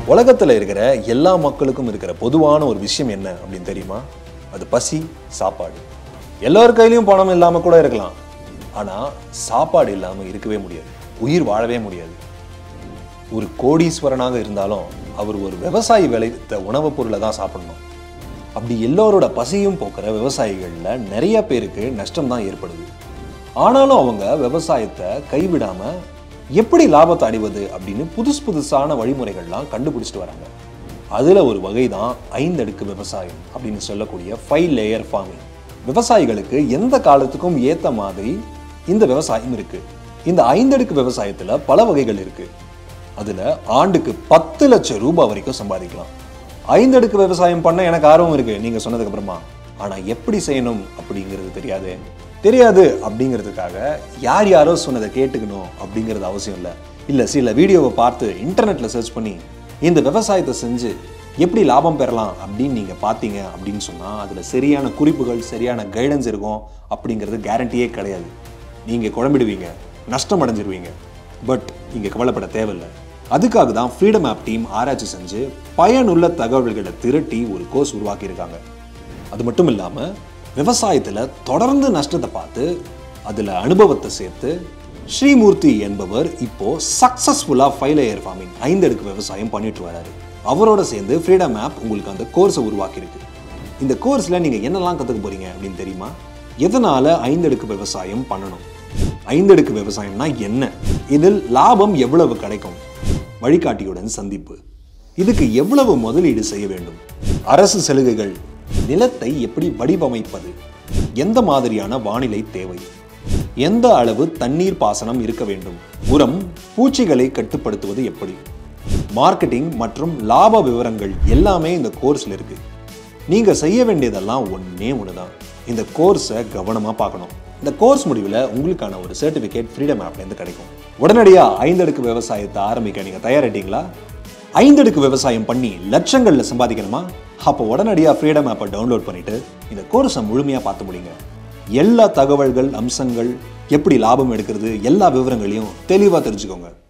உலகத்தில் இருக்கிற எல்லா மக்களுக்கும் இருக்கிற பொதுவான ஒரு விஷயம் என்ன அப்படின்னு தெரியுமா அது பசி சாப்பாடு எல்லார் கையிலையும் பணம் இல்லாமல் கூட இருக்கலாம் ஆனால் சாப்பாடு இல்லாமல் இருக்கவே முடியாது உயிர் வாழவே முடியாது ஒரு கோடீஸ்வரனாக இருந்தாலும் அவர் ஒரு விவசாயி விளைவித்த உணவுப் பொருளை தான் சாப்பிடணும் அப்படி எல்லோரோட பசியும் போக்குற விவசாயிகளில் நிறைய பேருக்கு நஷ்டம் தான் ஏற்படுது ஆனாலும் அவங்க விவசாயத்தை கைவிடாம எப்படி லாபத்தை அடைவது அப்படின்னு புதுசு புதுசான வழிமுறைகள்லாம் கண்டுபிடிச்சிட்டு வராங்க அதுல ஒரு வகை தான் ஐந்தடுக்கு விவசாயம் அப்படின்னு சொல்லக்கூடிய ஃபைவ் லேயர் ஃபார்மிங் விவசாயிகளுக்கு எந்த காலத்துக்கும் ஏத்த மாதிரி இந்த விவசாயம் இருக்கு இந்த ஐந்தடுக்கு விவசாயத்துல பல வகைகள் இருக்கு அதுல ஆண்டுக்கு பத்து லட்சம் ரூபாய் வரைக்கும் சம்பாதிக்கலாம் ஐந்தடுக்கு விவசாயம் பண்ண எனக்கு ஆர்வம் இருக்கு நீங்க சொன்னதுக்கு அப்புறமா ஆனா எப்படி செய்யணும் அப்படிங்கிறது தெரியாது தெரியாது அப்படிங்கிறதுக்காக யார் யாரோ சொன்னதை கேட்டுக்கணும் அப்படிங்கிறது அவசியம் இல்லை இல்லை சில வீடியோவை பார்த்து இன்டர்நெட்ல சர்ச் பண்ணி இந்த விவசாயத்தை செஞ்சு எப்படி லாபம் பெறலாம் அப்படின்னு நீங்கள் பார்த்தீங்க அப்படின்னு சொன்னால் அதில் சரியான குறிப்புகள் சரியான கைடன்ஸ் இருக்கும் அப்படிங்கிறது கேரண்டியே கிடையாது நீங்கள் குழம்பிடுவீங்க நஷ்டம் அடைஞ்சிருவீங்க பட் இங்கே கவலைப்பட தேவையில்லை அதுக்காக தான் ஃப்ரீடம் ஆப் டீம் ஆராய்ச்சி செஞ்சு பயனுள்ள தகவல்களை திரட்டி ஒரு கோர்ஸ் உருவாக்கியிருக்காங்க அது மட்டும் இல்லாமல் விவசாயத்தில் தொடர்ந்து நஷ்டத்தை பார்த்து அதில் அனுபவத்தை சேர்த்து ஸ்ரீமூர்த்தி என்பவர் இப்போ சக்ஸஸ்ஃபுல்லாக ஃபைவ் லேயர் ஃபார்மிங் ஐந்தடுக்கு விவசாயம் பண்ணிட்டு வராரு அவரோட சேர்ந்து ஃப்ரீடம் ஆப் உங்களுக்கு அந்த கோர்ஸை உருவாக்கியிருக்கு இந்த கோர்ஸில் நீங்கள் என்னெல்லாம் கற்றுக்க போறீங்க அப்படின்னு தெரியுமா எதனால் ஐந்தடுக்கு விவசாயம் பண்ணணும் ஐந்தடுக்கு விவசாயம்னா என்ன இதில் லாபம் எவ்வளவு கிடைக்கும் வழிகாட்டியுடன் சந்திப்பு இதுக்கு எவ்வளவு முதலீடு செய்ய வேண்டும் அரசு சலுகைகள் நிலத்தை எப்படி வடிவமைப்பது எந்த மாதிரியான வானிலை தேவை எந்த அளவு தண்ணீர் பாசனம் இருக்க வேண்டும் உரம் பூச்சிகளை கட்டுப்படுத்துவது எப்படி மார்க்கெட்டிங் மற்றும் லாப விவரங்கள் எல்லாமே இந்த கோர்ஸ்ல இருக்கு நீங்க செய்ய வேண்டியதெல்லாம் ஒண்ணே ஒண்ணுதான் இந்த கோர்ஸை கவனமா பார்க்கணும் இந்த கோர்ஸ் முடிவில் உங்களுக்கான ஒரு சர்டிஃபிகேட் ஃப்ரீடம் ஆப்லேருந்து கிடைக்கும் உடனடியாக ஐந்தடுக்கு விவசாயத்தை ஆரம்பிக்க நீங்கள் தயாரிட்டீங்களா ஐந்தடுக்கு விவசாயம் பண்ணி லட்சங்களில் சம்பாதிக்கணுமா அப்போ உடனடியாக ஃப்ரீடம் ஆப்பை டவுன்லோட் பண்ணிட்டு இந்த கோர்ஸை முழுமையாக பார்த்து முடிங்க எல்லா தகவல்கள் அம்சங்கள் எப்படி லாபம் எடுக்கிறது எல்லா விவரங்களையும் தெளிவாக தெரிஞ்சுக்கோங்க